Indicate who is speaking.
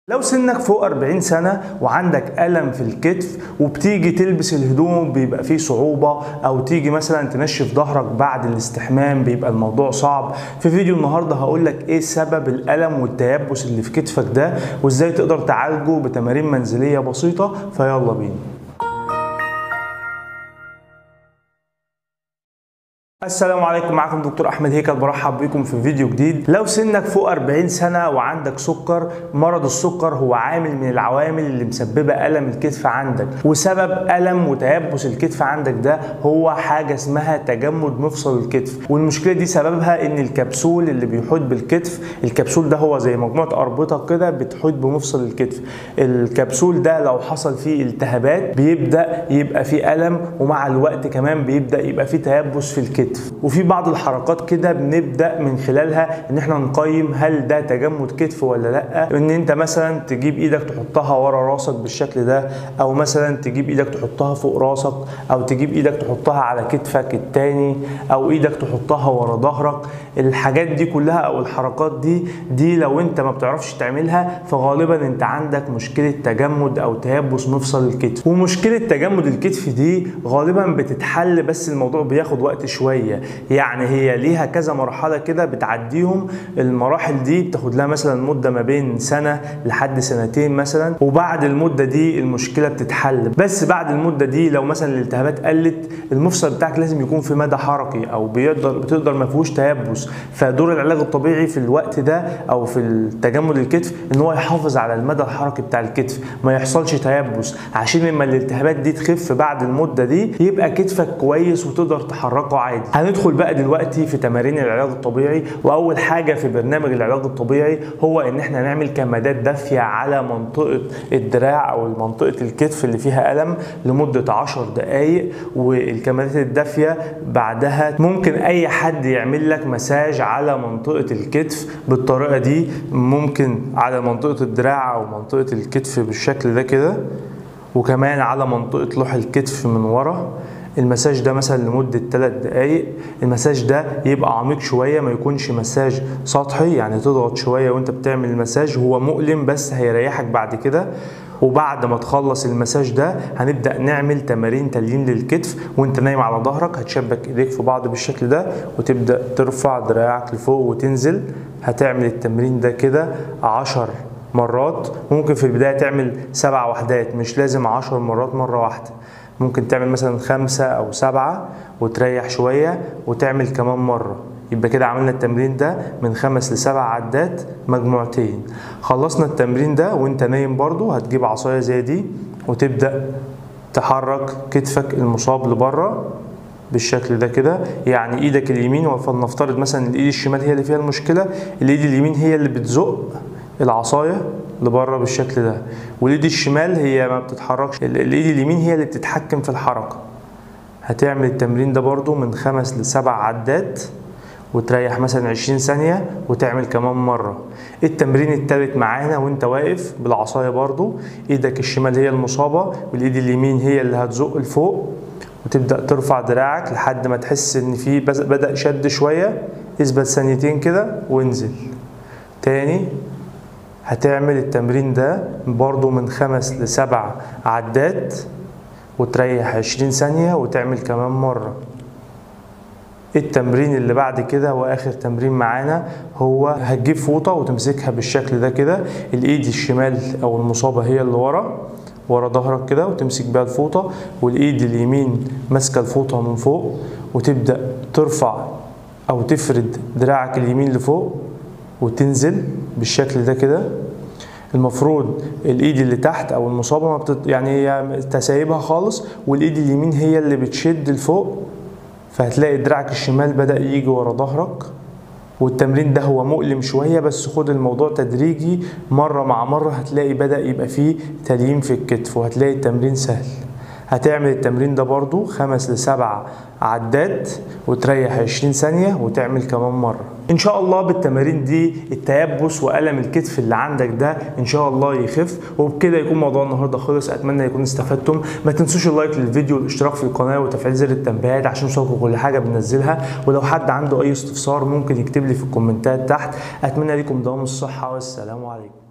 Speaker 1: لو سنك فوق 40 سنة وعندك ألم في الكتف وبتيجي تلبس الهدوم بيبقى فيه صعوبة أو تيجي مثلا تنشف ظهرك بعد الاستحمام بيبقى الموضوع صعب في فيديو النهاردة هقولك إيه سبب الألم والتيبس اللي في كتفك ده وإزاي تقدر تعالجه بتمارين منزلية بسيطة فيلا بينا السلام عليكم معكم دكتور احمد هيكل برحب بكم في فيديو جديد لو سنك فوق 40 سنه وعندك سكر مرض السكر هو عامل من العوامل اللي مسببه الم الكتف عندك وسبب الم وتيبس الكتف عندك ده هو حاجه اسمها تجمد مفصل الكتف والمشكله دي سببها ان الكبسول اللي بيحيط بالكتف الكبسول ده هو زي مجموعه اربطه كده بتحيط بمفصل الكتف الكبسول ده لو حصل فيه التهابات بيبدا يبقى فيه الم ومع الوقت كمان بيبدا يبقى فيه تيبس في الكتف وفي بعض الحركات كده بنبدا من خلالها ان احنا نقيم هل ده تجمد كتف ولا لا ان انت مثلا تجيب ايدك تحطها ورا راسك بالشكل ده او مثلا تجيب ايدك تحطها فوق راسك او تجيب ايدك تحطها على كتفك التاني او ايدك تحطها ورا ظهرك الحاجات دي كلها او الحركات دي دي لو انت ما بتعرفش تعملها فغالبا انت عندك مشكله تجمد او تيبس مفصل الكتف ومشكله تجمد الكتف دي غالبا بتتحل بس الموضوع بياخد وقت شويه يعني هي ليها كذا مرحله كده بتعديهم المراحل دي بتاخد لها مثلا مده ما بين سنه لحد سنتين مثلا وبعد المده دي المشكله بتتحل بس بعد المده دي لو مثلا الالتهابات قلت المفصل بتاعك لازم يكون في مدى حركي او بيقدر بتقدر ما فيهوش تيبس فدور العلاج الطبيعي في الوقت ده او في التجمد الكتف ان هو يحافظ على المدى الحركي بتاع الكتف ما يحصلش تيبس عشان لما الالتهابات دي تخف بعد المده دي يبقى كتفك كويس وتقدر تحركه عادي هندخل بقى دلوقتي في تمارين العلاج الطبيعي واول حاجه في برنامج العلاج الطبيعي هو ان احنا نعمل كمادات دافيه على منطقه الدراع او منطقه الكتف اللي فيها الم لمده 10 دقائق والكمادات الدافيه بعدها ممكن اي حد يعمل لك مساج على منطقه الكتف بالطريقه دي ممكن على منطقه الدراع او منطقه الكتف بالشكل ده كده وكمان على منطقه لوح الكتف من ورا المساج ده مثلا لمدة 3 دقايق المساج ده يبقى عميق شوية ما يكونش مساج سطحي يعني تضغط شوية وانت بتعمل المساج هو مؤلم بس هيريحك بعد كده وبعد ما تخلص المساج ده هنبدا نعمل تمارين تليين للكتف وانت نايم على ظهرك هتشبك ايديك في بعض بالشكل ده وتبدا ترفع دراعك لفوق وتنزل هتعمل التمرين ده كده 10 مرات ممكن في البدايه تعمل سبع وحدات مش لازم 10 مرات مره واحده ممكن تعمل مثلا خمسة أو سبعة وتريح شوية وتعمل كمان مرة يبقى كده عملنا التمرين ده من خمس لسبع عدات مجموعتين خلصنا التمرين ده وانت نايم برضو هتجيب عصاية زي دي وتبدأ تحرك كتفك المصاب لبره بالشكل ده كده يعني ايدك اليمين فلنفترض مثلا الايد الشمال هي اللي فيها المشكلة الايد اليمين هي اللي بتزق العصايه لبره بالشكل ده والايد الشمال هي ما بتتحركش الايد اليمين هي اللي بتتحكم في الحركه هتعمل التمرين ده برضو من خمس لسبع عدات وتريح مثلا 20 ثانية وتعمل كمان مرة التمرين التالت معانا وانت واقف بالعصاية برضو ايدك الشمال هي المصابة والايد اليمين هي اللي هتزق لفوق وتبدأ ترفع دراعك لحد ما تحس ان في بدأ شد شوية اثبت ثانيتين كده وانزل تاني هتعمل التمرين ده برضو من خمس لسبع عدات وتريح عشرين ثانية وتعمل كمان مرة التمرين اللي بعد كده واخر تمرين معانا هو هتجيب فوطة وتمسكها بالشكل ده كده الايد الشمال او المصابة هي اللي ورا ورا ظهرك كده وتمسك بيها الفوطة والايد اليمين ماسكة الفوطة من فوق وتبدأ ترفع او تفرد دراعك اليمين لفوق وتنزل بالشكل ده كده المفروض الايد اللي تحت او المصابه ما بتت... يعني هي تسايبها خالص والايد اليمين هي اللي بتشد لفوق فهتلاقي دراعك الشمال بدا يجي ورا ظهرك والتمرين ده هو مؤلم شويه بس خد الموضوع تدريجي مره مع مره هتلاقي بدا يبقى فيه تليين في الكتف وهتلاقي التمرين سهل هتعمل التمرين ده برضو خمس لسبع عدات وتريح 20 ثانية وتعمل كمان مرة ان شاء الله بالتمارين دي التيبس والم الكتف اللي عندك ده ان شاء الله يخف وبكده يكون موضوع النهارده خلص اتمنى يكون استفدتم ما تنسوش اللايك للفيديو والاشتراك في القناه وتفعيل زر التنبيهات عشان يوصلكم كل حاجه بننزلها ولو حد عنده اي استفسار ممكن يكتب لي في الكومنتات تحت اتمنى لكم دوام الصحه والسلام عليكم